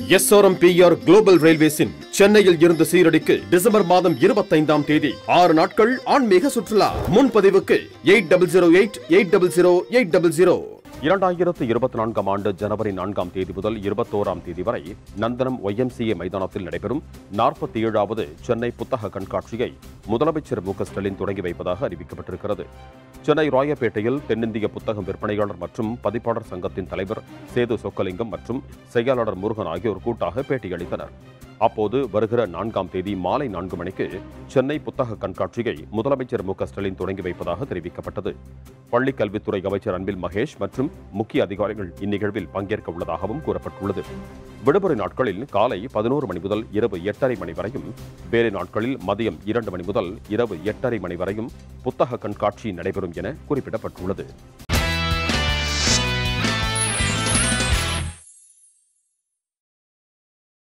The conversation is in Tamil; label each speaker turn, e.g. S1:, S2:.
S1: எஸ்ஆர்எம்பிஆர் குளோபல் ரயில்வேஸின் சென்னையில் இருந்து சீரடிக்கு டிசம்பர் மாதம் இருபத்தைந்தாம் தேதி ஆறு நாட்கள் ஆன்மீக சுற்றுலா முன்பதிவுக்கு eight double zero eight eight double zero eight double zero இரண்டாயிரத்து இருபத்தி நான்காம் ஆண்டு ஜனவரி நான்காம் தேதி முதல் இருபத்தோராம் தேதி வரை நந்தனம் ஒய்எம்சிஏ மைதானத்தில் நடைபெறும் நாற்பத்தி ஏழாவது சென்னை புத்தக கண்காட்சியை முதலமைச்சர் மு க ஸ்டாலின் தொடங்கி வைப்பதாக அறிவிக்கப்பட்டிருக்கிறது சென்னை ராயப்பேட்டையில் தென்னிந்திய புத்தகம் விற்பனையாளர் மற்றும் பதிப்பாளர் சங்கத்தின் தலைவர் சேது சொக்கலிங்கம் மற்றும் செயலாளர் முருகன் ஆகியோர் கூட்டாக பேட்டியளித்தனர் அப்போது வருகிற நான்காம் தேதி மாலை நான்கு மணிக்கு சென்னை புத்தக கண்காட்சியை முதலமைச்சர் மு க ஸ்டாலின் தொடங்கி வைப்பதாக தெரிவிக்கப்பட்டது பள்ளிக் கல்வித்துறை அமைச்சர் அன்பில் மகேஷ் மற்றும் முக்கிய அதிகாரிகள் இந்நிகழ்வில் பங்கேற்க உள்ளதாகவும் கூறப்பட்டுள்ளது விடுமுறை நாட்களில் காலை பதினோரு மணி முதல் இரவு எட்டரை மணி வரையும் வேலை நாட்களில் மதியம் இரண்டு மணி முதல் இரவு எட்டரை மணி வரையும் புத்தக கண்காட்சி நடைபெறும் என குறிப்பிடப்பட்டுள்ளது